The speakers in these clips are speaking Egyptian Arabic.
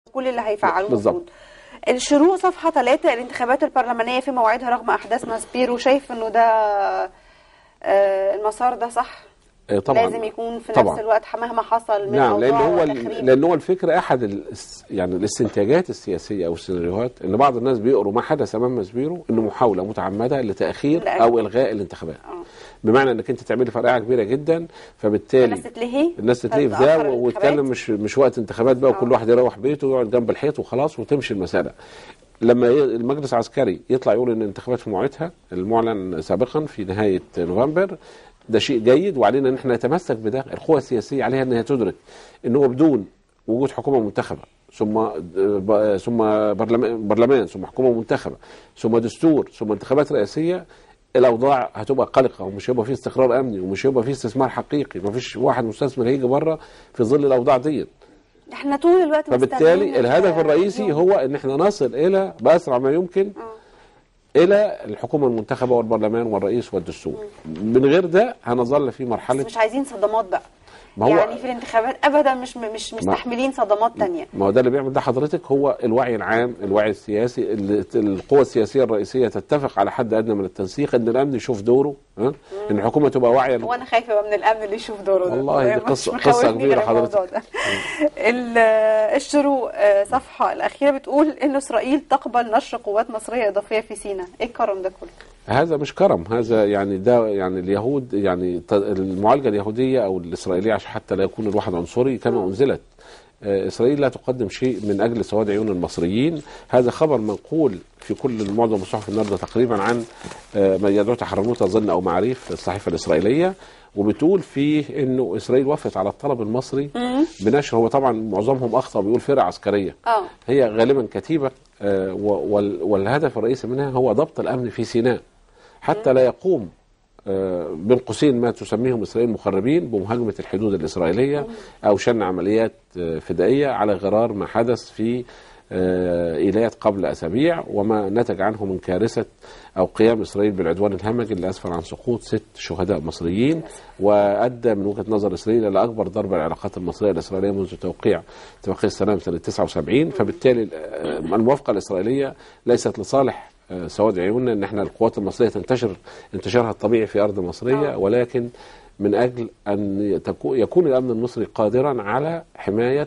كل اللي هيفعلوه بالظبط. المفروض. الشروق صفحة ثلاثة الانتخابات البرلمانية في موعدها رغم أحداث ماسبيرو شايف إنه ده آه، المسار ده صح؟ آه، طبعا لازم يكون في طبعا. نفس الوقت مهما حصل من نعم لان أوضاع هو وتخريب. لان هو الفكره احد الاس يعني الاستنتاجات السياسيه او السيناريوهات ان بعض الناس بيقروا ما حدث امام مسبيرو انه محاوله متعمده لتاخير لأ. او الغاء الانتخابات آه. بمعنى انك انت تعملي فرقعه كبيره جدا فبالتالي الناس تتلهي الناس تتلهي في فتتأخر ده الانتخابات. ويتكلم مش مش وقت انتخابات بقى وكل آه. واحد يروح بيته ويقعد جنب الحيط وخلاص وتمشي المساله لما ي- المجلس العسكري يطلع يقول ان الانتخابات في موعدها المعلن سابقا في نهايه نوفمبر ده شيء جيد وعلينا ان احنا نتمسك بده القوى السياسيه عليها انها تدرك ان هو بدون وجود حكومه منتخبه ثم ب- ثم برلمان برلمان ثم حكومه منتخبه ثم دستور ثم انتخابات رئاسيه الاوضاع هتبقى قلقه ومش هيبقى فيه استقرار امني ومش هيبقى فيه استثمار حقيقي ما فيش واحد مستثمر هيجي بره في ظل الاوضاع ديت احنا طول الوقت فبالتالي مستنيين الهدف ال- الرئيسي اليوم. هو ان احنا نصل الى باسرع ما يمكن الى الحكومه المنتخبه والبرلمان والرئيس والدستور من غير ده هنظل في بس مرحله مش عايزين صدمات بقى ما هو- يعني في الانتخابات ابدا مش مش مستحملين صدمات تانية ما هو ده اللي بيعمل ده حضرتك هو الوعي العام الوعي السياسي اللي القوى السياسيه الرئيسيه تتفق على حد ادنى من التنسيق ان الامن يشوف دوره ها؟ ان الحكومه تبقى واعيه هو انا خايفه بقى من الامن اللي يشوف دوره ده والله دي مش قصة- مخوفني قصة كبيرة غير الموضوع حضرتك. ده. ال- الشروق آه، صفحه الاخيره بتقول ان اسرائيل تقبل نشر قوات مصريه اضافيه في سيناء ايه الكرم ده كله هذا مش كرم هذا يعني ده يعني اليهود يعني ت- المعالجه اليهوديه او الاسرائيليه عشان حتى لا يكون الواحد عنصري كما انزلت آه، اسرائيل لا تقدم شيء من اجل سواد عيون المصريين هذا خبر منقول في كل معظم الصحف النهارده تقريبا عن آه، ما يدعو تحرموت اظن او معاريف الصحيفه الاسرائيليه وبتقول فيه انه اسرائيل وافقت على الطلب المصري بنشر هو طبعا معظمهم اخطا بيقول فرقه عسكريه اه هي غالبا كتيبة آه، و- وال- والهدف الرئيسي منها هو ضبط الأمن في سيناء حتى لا يقوم آه، بين قوسين ما تسميهم إسرائيل مخربين بمهاجمة الحدود الإسرائيلية أو شن عمليات آه، فدائية على غرار ما حدث في آه، إيلات قبل أسابيع وما نتج عنه من كارثة أو قيام إسرائيل بالعدوان الهمجي اللي أسفر عن سقوط ست شهداء مصريين وأدى من وجهة نظر إسرائيل إلى أكبر ضربة العلاقات المصرية الإسرائيلية منذ توقيع اتفاقية السلام سنة 79 فبالتالي آه، الموافقة الإسرائيلية ليست لصالح آه، سواد عيوننا ان احنا القوات المصريه تنتشر انتشارها الطبيعي في ارض مصريه آه. ولكن من اجل ان تكو- يكون الامن المصري قادرا على حمايه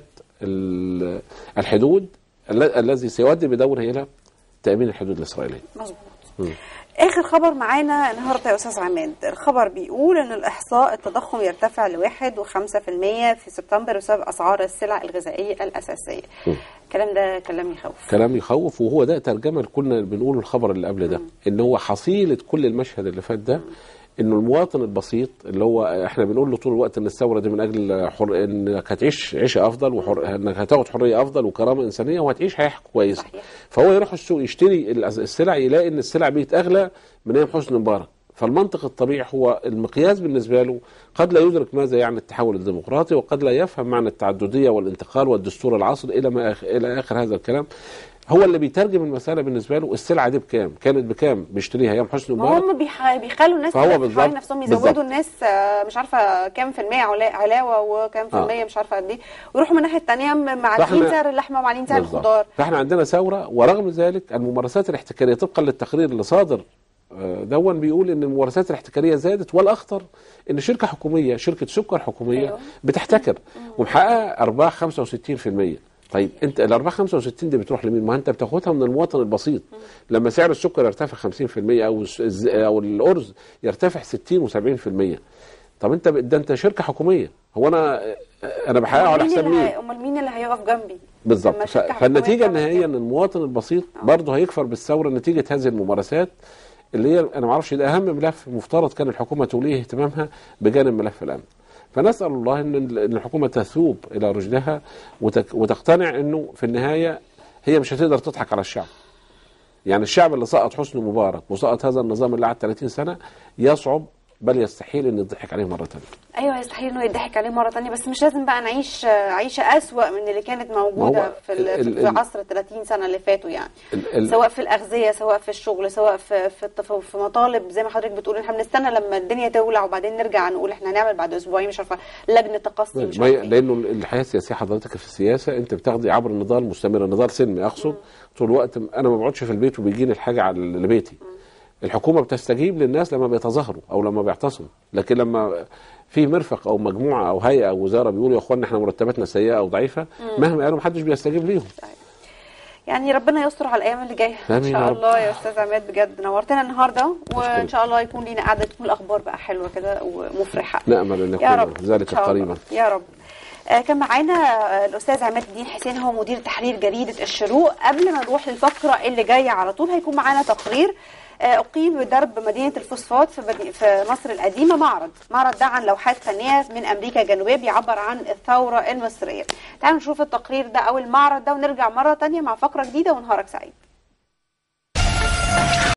ال- الحدود ال- الذي سيؤدي بدوره الى تامين الحدود الاسرائيليه. مظبوط مم. اخر خبر معانا النهارده يا استاذ عماد الخبر بيقول ان الاحصاء التضخم يرتفع لواحد وخمسة في المية في سبتمبر بسبب اسعار السلع الغذائيه الاساسيه مم. الكلام ده كلام يخوف كلام يخوف وهو ده ترجمه اللي كنا بنقوله الخبر اللي قبل ده ان هو حصيله كل المشهد اللي فات ده انه المواطن البسيط اللي هو احنا بنقول له طول الوقت ان الثوره دي من اجل حر انك هتعيش عيشه افضل وحر... انك هتاخد حريه افضل وكرامه انسانيه وهتعيش حياه كويسه صحيح. فهو يروح السوق يشتري الأس- السلع يلاقي ان السلع بقت اغلى من ايام حسني مبارك فالمنطق الطبيعي هو المقياس بالنسبه له قد لا يدرك ماذا يعني التحول الديمقراطي وقد لا يفهم معنى التعدديه والانتقال والدستور العصري الى ما آخ... الى اخر هذا الكلام هو اللي بيترجم المساله بالنسبه له السلعه دي بكام؟ كانت بكام؟ بيشتريها ايام حسني ما مبارك هم بيح- بيخلوا الناس فهو تلف بالظبط- حوالين نفسهم يزودوا بالظبط. الناس آه، مش عارفه كام في المية علا- علاوه وكام في آه. المية مش عارفه قد ايه ويروحوا من الناحيه الثانيه معلين فإحنا- سعر اللحمه ومعلين سعر بالظبط. الخضار فاحنا عندنا ثوره ورغم ذلك الممارسات الاحتكاريه طبقا للتقرير اللي صادر آه، دون بيقول ان الممارسات الاحتكاريه زادت والاخطر ان شركه حكوميه شركه سكر حكوميه أيوة. بتحتكر ومحققه ارباح 65% طيب انت الارباح 65 دي بتروح لمين؟ ما انت بتاخدها من المواطن البسيط لما سعر السكر يرتفع 50% او الس- الز- او الارز يرتفع 60 و70% طب انت ب- ده انت شركه حكوميه هو انا انا بحققه على مين حساب اللي مين؟ هي- امال مين اللي هيقف جنبي بالظبط لما ف- شركة فالنتيجه حكومية النهائيه تعمل ان المواطن البسيط برضه هيكفر بالثوره نتيجه هذه الممارسات اللي هي انا ما اعرفش ده اهم ملف مفترض كان الحكومه توليه اهتمامها بجانب ملف الامن فنسال الله ان ال- إن الحكومه تثوب الى رشدها وتك وتقتنع انه في النهايه هي مش هتقدر تضحك على الشعب يعني الشعب اللي سقط حسني مبارك وسقط هذا النظام اللي قعد 30 سنه يصعب بل يستحيل ان يضحك عليه مره ثانيه ايوه يستحيل انه يضحك عليه مره تانية بس مش لازم بقى نعيش آه، عيشه اسوأ من اللي كانت موجوده ما هو في ال- ال- في ال- عصر ال 30 سنه اللي فاتوا يعني ال- ال- سواء في الاغذيه سواء في الشغل سواء في في, التف... في مطالب زي ما حضرتك بتقول احنا بنستنى لما الدنيا تولع وبعدين نرجع نقول احنا هنعمل بعد اسبوعين مش عارفه لجنه تقصي مش ما عارفه ي- إيه. لانه الحياه السياسيه حضرتك في السياسه انت بتاخدي عبر النضال مستمر النضال سلمي اقصد طول الوقت انا ما بقعدش في البيت وبيجيني الحاجه على لبيتي الحكومه بتستجيب للناس لما بيتظاهروا او لما بيعتصموا لكن لما في مرفق او مجموعه او هيئه او وزاره بيقولوا يا اخوانا احنا مرتباتنا سيئه او ضعيفه مهما قالوا محدش بيستجيب ليهم يعني ربنا يستر على الايام اللي جايه ان آمين يا شاء رب. الله يا استاذ عماد بجد نورتنا النهارده وان أشكرك. شاء الله يكون لينا قعده تكون الاخبار بقى حلوه كده ومفرحه نامل ان يا يكون رب ذلك إن شاء الله. قريبا يا رب آه، كان معانا آه، الاستاذ عماد الدين حسين هو مدير تحرير جريده الشروق قبل ما نروح للفقره اللي جايه على طول هيكون معانا تقرير آه، اقيم بدرب مدينه الفوسفات في بدي- في مصر القديمه معرض معرض ده عن لوحات فنيه من امريكا الجنوبيه بيعبر عن الثوره المصريه تعالوا نشوف التقرير ده او المعرض ده ونرجع مره تانية مع فقره جديده ونهارك سعيد